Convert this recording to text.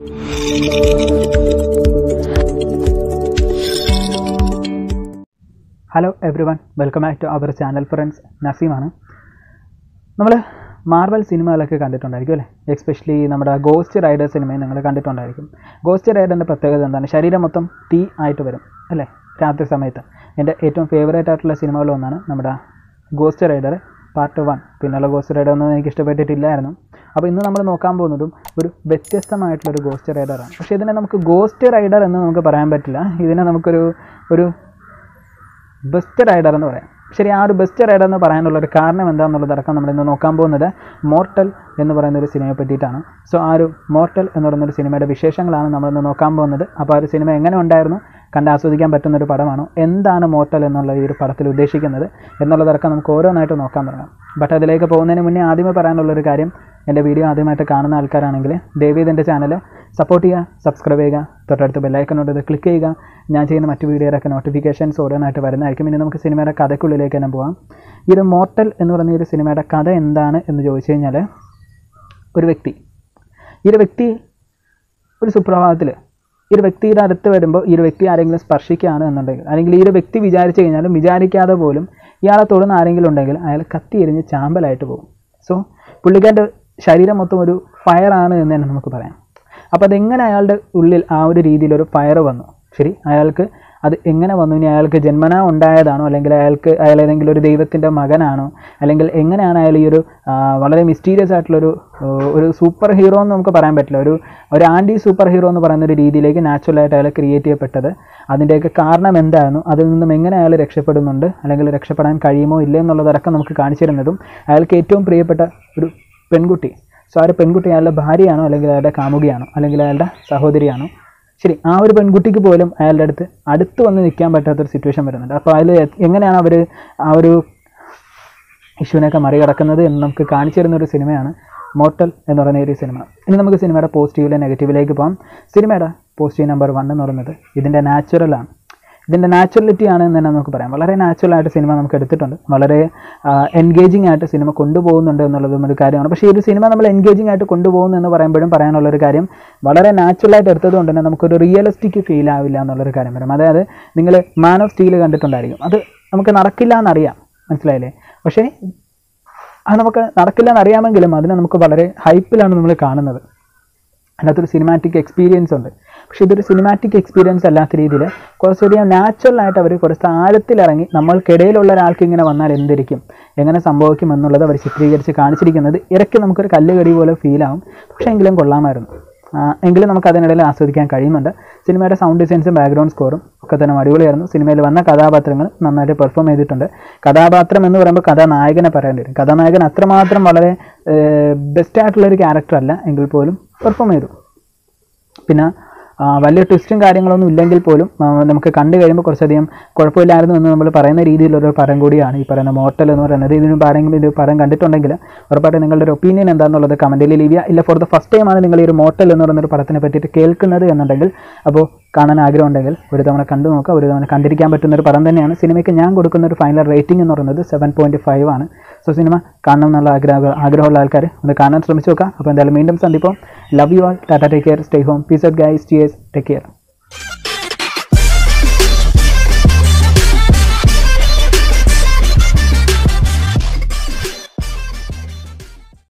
hello everyone welcome back to our channel friends നസീമാണ് നമ്മൾ Marvel സിനിമകളൊക്കെ കണ്ടിട്ടുണ്ടായിരിക്കും അല്ലേ എസ്പെഷ്യലി നമ്മുടെ ഗോസ്റ്റ് റൈഡർ സിനിമയും നിങ്ങൾ കണ്ടിട്ടുണ്ടായിരിക്കും ഗോസ്റ്റ് റൈഡറിൻ്റെ പ്രത്യേകത എന്താണ് ശരീരം മൊത്തം തീ ആയിട്ട് വരും അല്ലേ രാത്രി സമയത്ത് എൻ്റെ ഏറ്റവും ഫേവറേറ്റ് ആയിട്ടുള്ള സിനിമകളിലൊന്നാണ് നമ്മുടെ ഗോസ്റ്റ് റൈഡർ പാർട്ട് വൺ പിന്നുള്ള ഗോസ്റ്റ് റൈഡർ ഒന്നും എനിക്ക് ഇഷ്ടപ്പെട്ടിട്ടില്ലായിരുന്നു അപ്പോൾ ഇന്ന് നമ്മൾ നോക്കാൻ പോകുന്നതും ഒരു വ്യത്യസ്തമായിട്ടുള്ളൊരു ഗോസ്റ്റ് റൈഡറാണ് പക്ഷേ ഇതിനെ നമുക്ക് ഗോസ്റ്റ് റൈഡർ എന്ന് നമുക്ക് പറയാൻ പറ്റില്ല ഇതിനെ നമുക്കൊരു ഒരു ബെസ്റ്റ് റൈഡർ എന്ന് പറയാം ശരി ആ ഒരു ബെസ്റ്റ് റൈഡർ എന്ന് പറയാനുള്ള ഒരു കാരണം എന്താണെന്നുള്ളതടക്കം നമ്മൾ ഇന്ന് നോക്കാൻ പോകുന്നത് മോർട്ടൽ എന്ന് പറയുന്ന ഒരു സിനിമയെ പറ്റിയിട്ടാണ് സോ ആ ഒരു മോർട്ടൽ എന്ന് പറയുന്ന ഒരു സിനിമയുടെ വിശേഷങ്ങളാണ് നമ്മളിന്ന് നോക്കാൻ പോകുന്നത് അപ്പോൾ ആ ഒരു സിനിമ എങ്ങനെ ഉണ്ടായിരുന്നു കണ്ട് ആസ്വദിക്കാൻ പറ്റുന്ന ഒരു പടമാണോ എന്താണ് മോർട്ടൽ എന്നുള്ള ഈ ഒരു പടത്തിൽ ഉദ്ദേശിക്കുന്നത് എന്നുള്ളതടക്കം നമുക്ക് ഓരോന്നായിട്ട് നോക്കാൻ തുടങ്ങാം ബട്ട് അതിലേക്ക് പോകുന്നതിന് മുന്നേ ആദ്യമേ പറയാനുള്ളൊരു കാര്യം എൻ്റെ വീഡിയോ ആദ്യമായിട്ട് കാണുന്ന ആൾക്കാരാണെങ്കിൽ ദയവേത് എൻ്റെ ചാനൽ സപ്പോർട്ട് ചെയ്യുക സബ്സ്ക്രൈബ് ചെയ്യുക തൊട്ടടുത്ത് ബെല്ലൈക്കനോട് ഇത് ക്ലിക്ക് ചെയ്യുക ഞാൻ ചെയ്യുന്ന മറ്റു വീഡിയോയിലൊക്കെ നോട്ടിഫിക്കേഷൻസ് ഓരോന്നായിട്ട് വരുന്നതായിരിക്കും ഇനി നമുക്ക് സിനിമയുടെ കഥയ്ക്കുള്ളിലേക്ക് തന്നെ പോകാം ഈ ഒരു മോർട്ടൽ എന്ന് പറയുന്ന ഈ ഒരു സിനിമയുടെ കഥ എന്താണ് എന്ന് ചോദിച്ചു കഴിഞ്ഞാൽ ഒരു വ്യക്തി ഈ ഒരു വ്യക്തി ഒരു സുപ്രഭാതത്തിൽ ഈ ഒരു വ്യക്തിയുടെ അടുത്ത് വരുമ്പോൾ ഈ ഒരു വ്യക്തി ആരെങ്കിലും സ്പർശിക്കുകയാണ് എന്നുണ്ടെങ്കിൽ അല്ലെങ്കിൽ ഈ ഒരു വ്യക്തി വിചാരിച്ചു കഴിഞ്ഞാലും വിചാരിക്കാതെ പോലും ഇയാളെ തൊടുന്ന ആരെങ്കിലും ഉണ്ടെങ്കിൽ അയാൾ കത്തി എരിഞ്ഞ് ചാമ്പലായിട്ട് പോകും സോ പുള്ളിക്കാരൻ്റെ ശരീരം മൊത്തം ഒരു ഫയറാണ് എന്ന് തന്നെ നമുക്ക് പറയാം അപ്പോൾ അതെങ്ങനെ അയാളുടെ ഉള്ളിൽ ആ ഒരു രീതിയിലൊരു ഫയർ വന്നു ശരി അയാൾക്ക് അത് എങ്ങനെ വന്നു ഇനി അയാൾക്ക് ജന്മനാ ഉണ്ടായതാണോ അല്ലെങ്കിൽ അയാൾക്ക് അയാൾ ഏതെങ്കിലും ഒരു ദൈവത്തിൻ്റെ മകനാണോ അല്ലെങ്കിൽ എങ്ങനെയാണ് അയാൾ ഈ ഒരു ആ, വളരെ മിസ്റ്റീരിയസ് ആയിട്ടുള്ളൊരു ആ, ഒരു സൂപ്പർ ഹീറോ എന്ന് നമുക്ക് പറയാൻ പറ്റില്ല ഒരു ഒരു ആൻറ്റി സൂപ്പർ ഹീറോ എന്ന് പറയുന്ന ഒരു രീതിയിലേക്ക് നാച്ചുറലായിട്ട് അയാൾ ക്രിയേറ്റ് ചെയ്യപ്പെട്ടത് അതിൻ്റെയൊക്കെ കാരണം എന്തായിരുന്നു അതിൽ നിന്നും എങ്ങനെ അയാൾ രക്ഷപ്പെടുന്നുണ്ട് അല്ലെങ്കിൽ രക്ഷപ്പെടാൻ കഴിയുമോ ഇല്ലേ എന്നുള്ളതടക്കം നമുക്ക് കാണിച്ചു തരുന്നതും അയാൾക്ക് ഏറ്റവും പ്രിയപ്പെട്ട ഒരു പെൺകുട്ടി സോ ആ ഒരു പെൺകുട്ടി അയാളുടെ ഭാര്യയാണോ അല്ലെങ്കിൽ അയാളുടെ കാമുകിയാണോ അല്ലെങ്കിൽ അയാളുടെ സഹോദരിയാണോ ശരി ആ ഒരു പെൺകുട്ടിക്ക് പോലും അയാളുടെ അടുത്ത് അടുത്ത് വന്ന് നിൽക്കാൻ പറ്റാത്തൊരു സിറ്റുവേഷൻ വരുന്നുണ്ട് അപ്പോൾ അതിൽ എങ്ങനെയാണ് അവർ ആ ഒരു ഇഷ്യൂവിനെയൊക്കെ മറികടക്കുന്നത് എന്ന് നമുക്ക് കാണിച്ചു തരുന്ന ഒരു സിനിമയാണ് മോർട്ടൽ എന്ന് പറയുന്ന ഈ ഒരു സിനിമ ഇനി നമുക്ക് സിനിമയുടെ പോസിറ്റീവിലെ നെഗറ്റീവിലേക്ക് പോകാം സിനിമയുടെ പോസിറ്റീവ് നമ്പർ വൺ എന്ന് പറയുന്നത് ഇതിൻ്റെ നാച്ചുറലാണ് ഇതിൻ്റെ നാച്ചുറലിറ്റി ആണ് എന്ന് തന്നെ നമുക്ക് പറയാം വളരെ നാച്ചുറൽ ആയിട്ട് സിനിമ നമുക്ക് എടുത്തിട്ടുണ്ട് വളരെ എൻഗേജിങ് ആയിട്ട് സിനിമ കൊണ്ടുപോകുന്നുണ്ട് എന്നുള്ളതും ഒരു കാര്യമാണ് പക്ഷേ ഈ ഒരു സിനിമ നമ്മൾ എൻഗേജിങ് ആയിട്ട് കൊണ്ടുപോകുന്നു എന്ന് പറയുമ്പോഴും പറയാനുള്ളൊരു കാര്യം വളരെ നാച്ചുറൽ ആയിട്ട് എടുത്തത് കൊണ്ട് തന്നെ നമുക്കൊരു റിയലിസ്റ്റിക് ഫീൽ ആവില്ല എന്നുള്ളൊരു കാര്യം വരും അതായത് നിങ്ങൾ മാൻ ഓഫ് സ്റ്റീൽ കണ്ടിട്ടുണ്ടായിരിക്കും അത് നമുക്ക് നടക്കില്ല എന്നറിയാം മനസ്സിലായില്ലേ പക്ഷേ അത് നമുക്ക് നടക്കില്ല എന്നറിയാമെങ്കിലും അതിനെ നമുക്ക് വളരെ ഹൈപ്പിലാണ് നമ്മൾ കാണുന്നത് അതിനകത്തൊരു സിനിമാറ്റിക് എക്സ്പീരിയൻസ് ഉണ്ട് പക്ഷേ ഇതൊരു സിനിമാറ്റിക് എക്സ്പീരിയൻസ് അല്ലാത്ത രീതിയിൽ കുറച്ചധികം നാച്ചുറലായിട്ട് അവർ കുറച്ച് ആഴത്തിലിറങ്ങി നമ്മൾക്കിടയിലുള്ള ഒരാൾക്ക് ഇങ്ങനെ വന്നാൽ എന്തിരിക്കും എങ്ങനെ സംഭവിക്കും എന്നുള്ളത് അവർ ചിത്രീകരിച്ച് കാണിച്ചിരിക്കുന്നത് ഇടയ്ക്ക് നമുക്കൊരു കല്ലുകടി പോലെ ഫീൽ ആവും പക്ഷേ എങ്കിലും കൊള്ളാമായിരുന്നു ആ, എങ്കിലും നമുക്ക് അതിനിടയിൽ ആസ്വദിക്കാൻ കഴിയുന്നുണ്ട് സിനിമയുടെ സൗണ്ട് ഡിസൈൻസും ബാക്ക്ഗ്രൗണ്ട് സ്കോറും ഒക്കെ തന്നെ അടിപൊളിയായിരുന്നു സിനിമയിൽ വന്ന കഥാപാത്രങ്ങൾ നന്നായിട്ട് പെർഫോം ചെയ്തിട്ടുണ്ട് കഥാപാത്രം എന്ന് പറയുമ്പോൾ കഥാനായകനെ പറയേണ്ടി വരും കഥാനായകൻ അത്രമാത്രം വളരെ ബെസ്റ്റ് ആയിട്ടുള്ളൊരു ക്യാരക്ടർ അല്ല എങ്കിൽ പോലും പെർഫോം ചെയ്തു പിന്നെ ആ, വലിയ ട്വിസ്റ്റും കാര്യങ്ങളൊന്നും ഇല്ലെങ്കിൽ പോലും ആ, നമുക്ക് കണ്ടു കഴിയുമ്പോൾ കുറച്ചധികം കുഴപ്പമില്ലായിരുന്നു എന്ന് നമ്മൾ പറയുന്ന രീതിയിലൊരു പടം കൂടിയാണ് ഈ പറയുന്ന മോട്ടൽ എന്ന് പറയുന്നത് ഇതിന് ആരെങ്കിലും ഇത് പടം കണ്ടിട്ടുണ്ടെങ്കിൽ ഉറപ്പായിട്ടും നിങ്ങളുടെ ഒരു ഒപ്പീനിയൻ എന്താണെന്നുള്ളത് കമൻറ്റിൽ ലീവ് ചെയ്യുക ഇല്ല ഫോർ ദ ഫസ്റ്റ് ടൈമാണ് നിങ്ങൾ ഈ ഒരു മോട്ടൽ എന്ന് പറയുന്ന ഒരു പടത്തിനെ പറ്റിയിട്ട് കേൾക്കുന്നത് എന്നുണ്ടെങ്കിൽ അപ്പോൾ കാണാൻ ആഗ്രഹം ഉണ്ടെങ്കിൽ ഒരു തവണ കണ്ടു നോക്കുക ഒരു തവണ കണ്ടിരിക്കാൻ പറ്റുന്ന ഒരു പടം തന്നെയാണ് സിനിമയ്ക്ക് ഞാൻ കൊടുക്കുന്ന ഒരു ഫൈനൽ റേറ്റിംഗ് എന്ന് പറയുന്നത് സെവൻ പോയിൻറ്റ് ഫൈവ് ആണ് സോ സിനിമ കാണണം എന്നുള്ള ആഗ്രഹ ആഗ്രഹമുള്ള ആൾക്കാർ ഒന്ന് കാണാൻ ശ്രമിച്ചു നോക്കാം അപ്പോൾ എന്തായാലും വീണ്ടും സന്ദിപ്പം love you all tata take care stay home peace out guys cheers take care